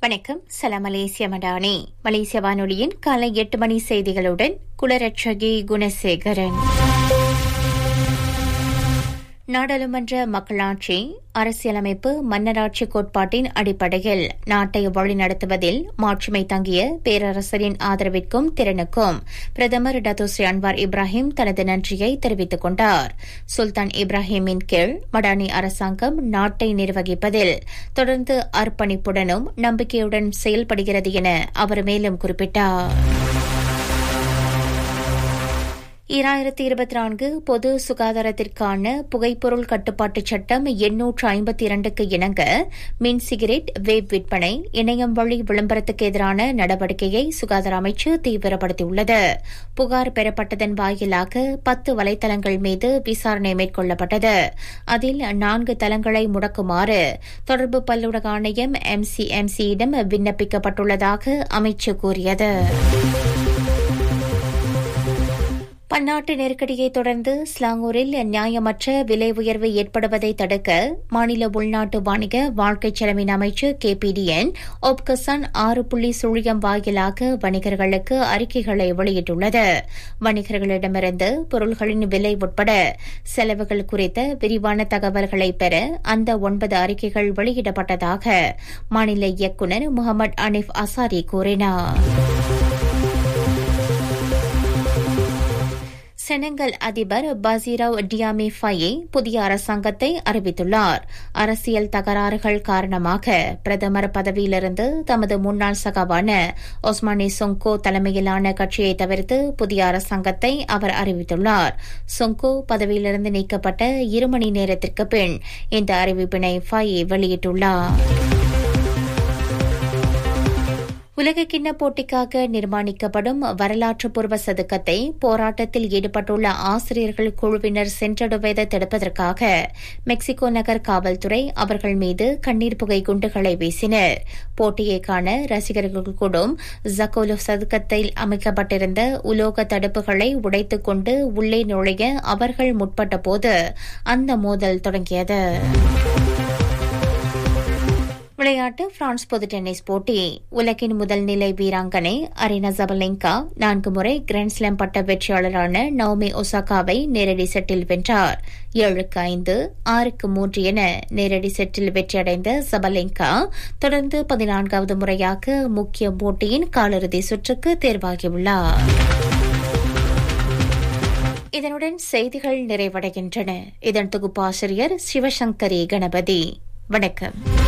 வணக்கம் சலாம் மலேசிய மடானி மலேசிய வானொலியின் காலை எட்டு மணி செய்திகளுடன் குலரட்சகி குணசேகரன் நாடாளுமன்ற மக்களாட்சி அரசியலமைப்பு மன்னராட்சி கோட்பாட்டின் அடிப்படையில் நாட்டை வழிநடத்துவதில் மாட்சிமை தங்கிய பேரரசரின் ஆதரவிற்கும் திறனுக்கும் பிரதமர் டத்தோஸ்ரீ அன்வார் இப்ராஹிம் தனது நன்றியை தெரிவித்துக் கொண்டார் சுல்தான் இப்ராஹிமின் கீழ் மடானி அரசாங்கம் நாட்டை நிர்வகிப்பதில் தொடர்ந்து அர்ப்பணிப்புடனும் நம்பிக்கையுடன் செயல்படுகிறது என அவர் மேலும் குறிப்பிட்டார் ஈராயிரத்தி இருபத்தி நான்கு பொது சுகாதாரத்திற்கான புகைப்பொருள் கட்டுப்பாட்டுச் சட்டம் எண்ணூற்று ஐம்பத்தி இரண்டுக்கு இணங்க மின் சிகரெட் வேப் விற்பனை இணையம் வழி விளம்பரத்துக்கு எதிரான நடவடிக்கையை சுகாதார அமைச்சு தீவிரப்படுத்தியுள்ளது புகார் பெறப்பட்டதன் வாயிலாக பத்து வலைதளங்கள் மீது விசாரணை மேற்கொள்ளப்பட்டது அதில் நான்கு தளங்களை முடக்குமாறு தொடர்பு பல்லுலக ஆணையம் எம்சிஎம்சியிடம் விண்ணப்பிக்கப்பட்டுள்ளதாக அமைச்சு கூறியது பன்னாட்டு நெருக்கடியை தொடர்ந்து ஸ்லாங்கூரில் நியாயமற்ற விலை உயர்வு ஏற்படுவதை தடுக்க மாநில உள்நாட்டு வாணிக வாழ்க்கை செலவின் அமைச்சு கேபிடிஎன் ஒப்கசான் ஆறு புள்ளி சுழியம் வாயிலாக வணிகர்களுக்கு அறிக்கைகளை வெளியிட்டுள்ளது வணிகர்களிடமிருந்து பொருள்களின் விலை உட்பட செலவுகள் குறித்த விரிவான தகவல்களை பெற அந்த ஒன்பது அறிக்கைகள் வெளியிடப்பட்டதாக மாநில இயக்குநர் முகமது அனிஃப் அசாரி கூறினார் செனங்கல் அதிபர் பசீராவ் டியாமி ஃபயே புதிய அரசாங்கத்தை அறிவித்துள்ளார் அரசியல் தகராறுகள் காரணமாக பிரதமர் பதவியிலிருந்து தமது முன்னாள் சகாவான ஒஸ்மானி சொங்கோ தலைமையிலான கட்சியை தவிர்த்து புதிய அரசாங்கத்தை அவர் அறிவித்துள்ளார் சொங்கோ பதவியிலிருந்து நீக்கப்பட்ட இரு மணி நேரத்திற்கு பின் இந்த அறிவிப்பினை ஃபயே வெளியிட்டுள்ளார் உலகக்கிண்ண போட்டிக்காக நிர்மாணிக்கப்படும் வரலாற்று பூர்வ சதுக்கத்தை போராட்டத்தில் ஈடுபட்டுள்ள ஆசிரியர்கள் குழுவினர் சென்றடைவதை தடுப்பதற்காக மெக்சிகோ நகர் காவல்துறை அவர்கள் மீது கண்ணீர் புகை குண்டுகளை வீசினர் போட்டியை காண ரசிகர்கள் கூடும் ஜக்கோலோ சதுக்கத்தில் அமைக்கப்பட்டிருந்த உலோக தடுப்புகளை உடைத்துக் கொண்டு உள்ளே நுழைய அவர்கள் முற்பட்டபோது அந்த மோதல் தொடங்கியது விளையாட்டு பிரான்ஸ் பொது டென்னிஸ் போட்டி உலகின் முதல் நிலை வீராங்கனை அரினா ஜபலிங்கா நான்கு முறை கிராண்ட்ஸ்லாம் பட்ட வெற்றியாளரான நவமி ஒசாகாவை நேரடி செட்டில் வென்றார் ஏழுக்கு ஐந்து ஆறுக்கு மூன்று என நேரடி செட்டில் வெற்றியடைந்த ஜபலிங்கா தொடர்ந்து பதினான்காவது முறையாக முக்கிய போட்டியின் காலிறுதி சுற்றுக்கு தேர்வாகியுள்ளார் இதனுடன் செய்திகள் நிறைவடைகின்றன இதன் தொகுப்பாசிரியர் சிவசங்கரி கணபதி வணக்கம்